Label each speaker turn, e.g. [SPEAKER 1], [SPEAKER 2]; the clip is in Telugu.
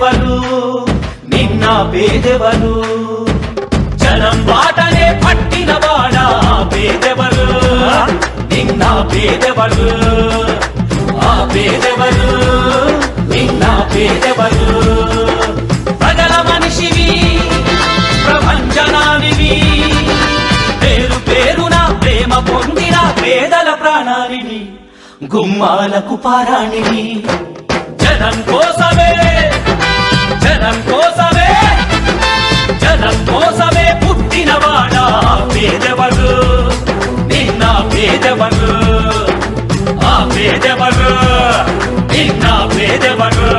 [SPEAKER 1] పేదెవరు నిన్న పేదెవరు జనం బాటనే పట్టిన వాడా పేదెవరు నిన్న పేదెవరు ఆ పేదెవరు నిన్న పేదెవరు ప్రజల మనిషివి ప్రపంచనానివి పేరు పేరున ప్రేమ పొందిన పేదల ప్రాణానివి గుమ్మాలకు పారాణివి జనం కోసమే జనం కోసమే జనం కోసమే పుట్టినవాడా పేదవడు నిన్న పేదవడు ఆ పేదవడు నిన్న పేదవడు